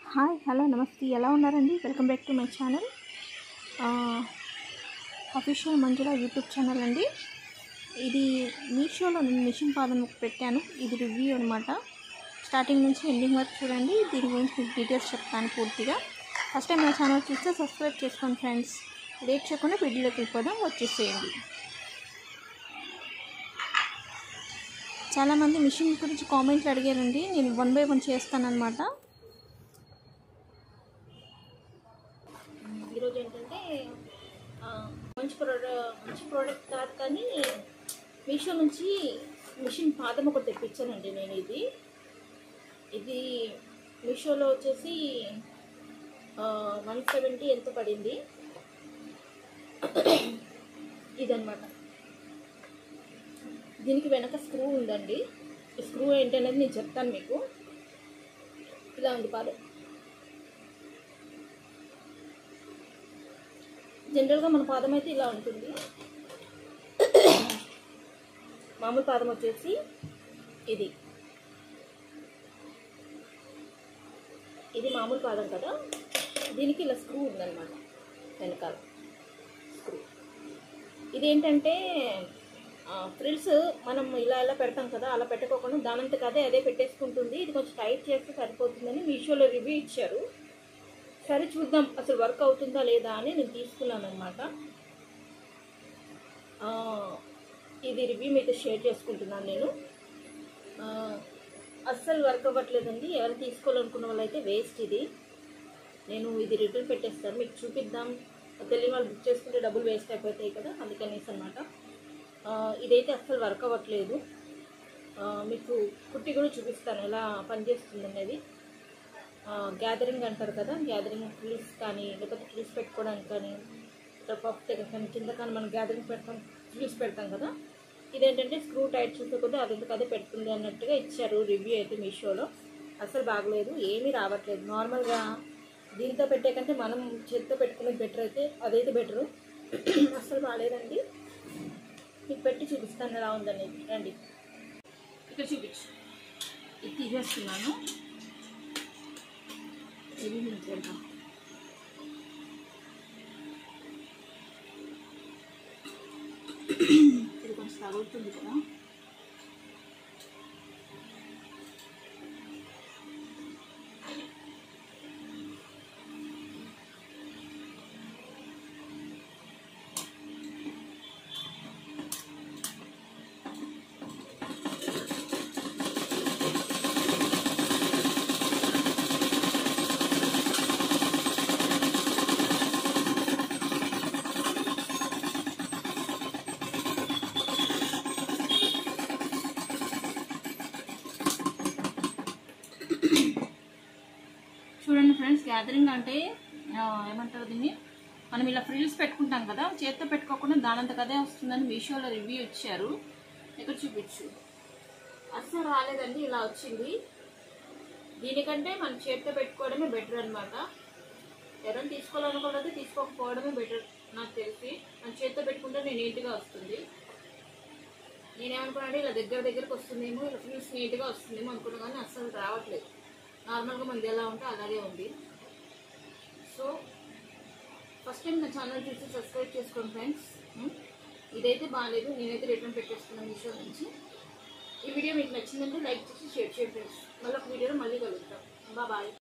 hi hello నమస్తే ఎలా ఉన్నారండి welcome back to my channel official Manjula YouTube channel అండి ఇది మీషోలో నేను మిషన్ పాదం పెట్టాను ఇది రివ్యూ అనమాట స్టార్టింగ్ నుంచి ఎండింగ్ వరకు చూడండి దీని గురించి మీకు డీటెయిల్స్ చెప్తాను పూర్తిగా ఫస్ట్ టైం నా ఛానల్ చూస్తే సబ్స్క్రైబ్ చేసుకోండి ఫ్రెండ్స్ లేట్ చేయకుండా వీడియోలోకి వెళ్ళిపోదాం వచ్చేసేయండి చాలామంది మిషన్ గురించి కామెంట్లు అడిగారండి నేను వన్ బై వన్ చేస్తానన్నమాట ఈరోజు ఏంటంటే ఆ, మంచి ప్రోడక్ట్ మంచి ప్రోడక్ట్ కాదు కానీ మీషో నుంచి మిషన్ పాదం ఒకటి తెప్పించానండి నేను ఇది ఇది మీషోలో వచ్చేసి వన్ సెవెంటీ ఎంత పడింది ఇదన్నమాట దీనికి వెనక స్క్రూ ఉందండి ఈ స్క్రూ ఏంటనేది నేను చెప్తాను మీకు ఇలా ఉంది పాదం జనరల్గా మన పాదం అయితే ఇలా ఉంటుంది మామూలు పాదం వచ్చేసి ఇది ఇది మామూలు పాదం కదా దీనికి ఇలా స్క్రూ ఉందన్నమాట వెనకాల స్క్రూ ఇదేంటంటే ఫ్రిల్స్ మనం ఇలా ఇలా పెడతాం కదా అలా పెట్టకోకుండా దానంతకు అదే అదే పెట్టేసుకుంటుంది ఇది కొంచెం టైట్ చేస్తే సరిపోతుందని మీషోలో రివ్యూ ఇచ్చారు సరే చూద్దాం అసలు వర్క్ అవుతుందా లేదా అని నేను తీసుకున్నాను అనమాట ఇది రివ్యూ మీతో షేర్ చేసుకుంటున్నాను నేను ఆ, అస్సలు వర్క్ అవ్వట్లేదండి ఎవరు తీసుకోవాలనుకున్న వాళ్ళైతే వేస్ట్ ఇది నేను ఇది రిటర్న్ పెట్టేస్తాను మీకు చూపిద్దాం తెలియని వాళ్ళు బుక్ చేసుకుంటే డబ్బులు వేస్ట్ అయిపోతాయి కదా అందుకనేసి అనమాట ఇదైతే అస్సలు వర్క్ అవ్వట్లేదు ఆ, మీకు కుట్టి కూడా చూపిస్తాను ఎలా పనిచేస్తుంది అనేది గ్యాదరింగ్ అంటారు కదా గ్యాదరింగ్ ఫ్లీస్ కానీ లేకపోతే ఫ్లీస్ పెట్టుకోవడానికి కానీ పప్పు దగ్గర కానీ కింద కానీ మనం గ్యాదరింగ్ పెడతాం ఫ్లీస్ పెడతాం కదా ఇదేంటంటే స్క్రూ టైట్ చూసే కొద్దీ అదంతకు అదే పెడుతుంది అన్నట్టుగా ఇచ్చారు రివ్యూ అయితే మీషోలో అసలు బాగలేదు ఏమీ రావట్లేదు నార్మల్గా దీంతో పెట్టే కంటే మనం చేతితో పెట్టుకునేది బెటర్ అయితే అదైతే బెటరు అసలు బాగాలేదండి మీకు పెట్టి చూపిస్తాను ఎలా ఉందనేది రండి ఇక్కడ చూపించు ఇది తీసేస్తున్నాను ఇది నేను చేద్దాం ఇది కొంచెం తగులుతుంది కదా చూడండి ఫ్రెండ్స్ గ్యాదరింగ్ అంటే ఆ, ఏమంటారు దీన్ని మనం ఇలా ఫ్రిల్స్ పెట్టుకుంటాం కదా చేత్తో పెట్టుకోకుండా దానంతకు అదే వస్తుందని మీషోలో రివ్యూ ఇచ్చారు ఇక్కడ చూపించు అస్సలు రాలేదండి ఇలా వచ్చింది దీనికంటే మనం చేత్తో పెట్టుకోవడమే బెటర్ అనమాట ఎవరైనా తీసుకోవాలనుకున్నది తీసుకోకపోవడమే బెటర్ నాకు తెలిసి మన చేత్తో పెట్టుకుంటే నేను నీట్గా వస్తుంది నేనేమనుకున్నాను ఇలా దగ్గర దగ్గరకు వస్తుందేమో ఇలా ఫ్యూస్ నీట్గా వస్తుందేమో అనుకున్నా కానీ అస్సలు రావట్లేదు నార్మల్గా మనది ఎలా ఉంటే అలాగే ఉంది సో ఫస్ట్ టైం నా ఛానల్ చూసి సబ్స్క్రైబ్ చేసుకోండి ఫ్రెండ్స్ ఇదైతే బాగాలేదు నేనైతే రిటర్న్ పెట్టేస్తున్నాను మీషో నుంచి ఈ వీడియో మీకు నచ్చిందంటే లైక్ చేసి షేర్ చేయండి ఫ్రెండ్స్ మళ్ళీ ఒక వీడియోలో మళ్ళీ కలుగుతాం బాయ్